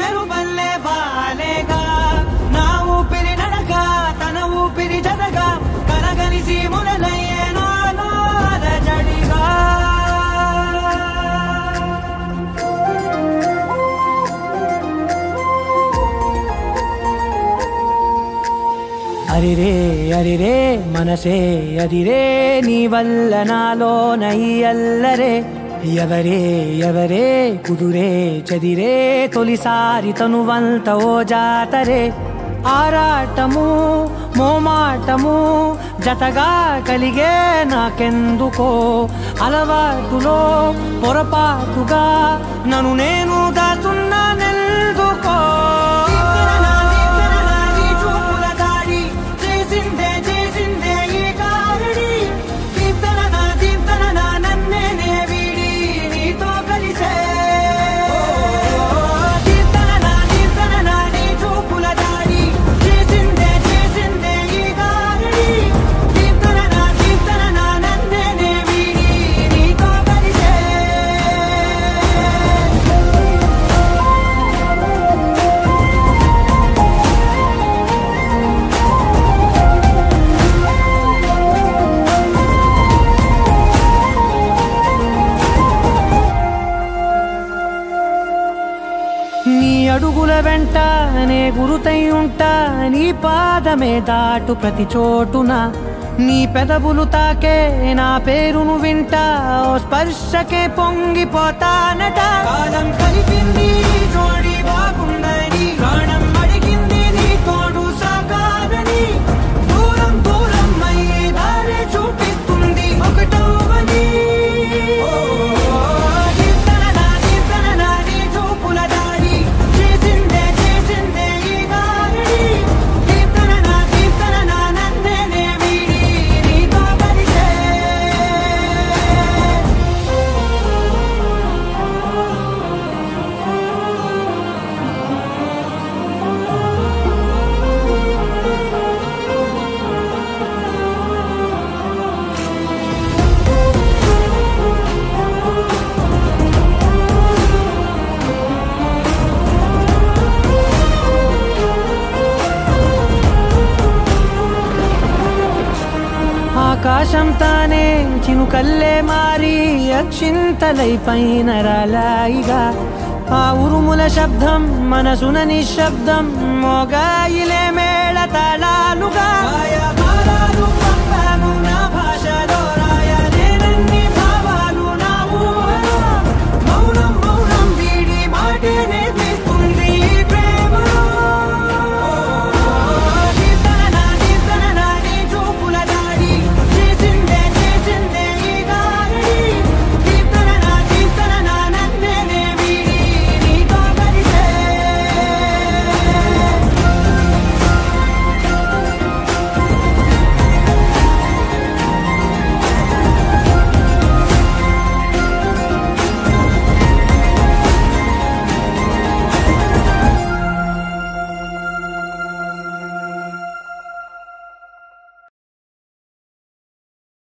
ఎరుబల్లే వాలేగా నా ఊపిరి నడక తన ఊపిరి జదగా కలగలిసి మురలయ్యే నాలో అలజడిగా అరిరే అరిరే మనసే అదిరే నీ వల్ల నాలో నై అల్లరే ఎవరే ఎవరే కుదురే చదిరే తొలిసారి తనువంత ఓ జాతరే ఆరాటము మోమాటము జతగా కలిగే నాకెందుకో అలవాటులో పొరపాటుగా నన్ను నేను దాచున్నానెందుకో చూపుల దాడి చేసిందే చేసిందే ఈ కారడి దీప్తన నా దీప్తన నా నన్నే నే వీడి నీతో కలిసే దీప్తన నా దీప్తన నా నీ చూపుల దాడి చేసిందే చేసిందే ఈ కారడి దీప్తన నా దీప్తన నా నన్నే నే వీడి నీతో కలిసే నీ అడుగుల వెంట నే గురుతై ఉంటా నీ పాదమే దాటు ప్రతి చోటున నీ పెదవులు తాకే నా పేరును వింటా ఓ స్పర్శకే పొంగిపోతానట కాలం కలిపింది జోడి బాగుందని ప్రాణం అడిగింది నీ తోడు సాగాలని దూరం దూరం అయ్యే దారి చూపిస్తుంది ఒకటవని కీర్తన నా కీర్తన నా నీ చూపుల దాడి చేసిందే చేసిందే ఈ గారడి కీర్తన నా కీర్తన నా నన్నే నే వీడి నీతో కలిసే ఆకాశం తానే చినుకల్లే మారి అక్షింతలై పైన రాలాయిగా ఆ ఉరుముల శబ్దం మనసున నిశ్శబ్దం మోగాయిలే మేళ తాళాలుగా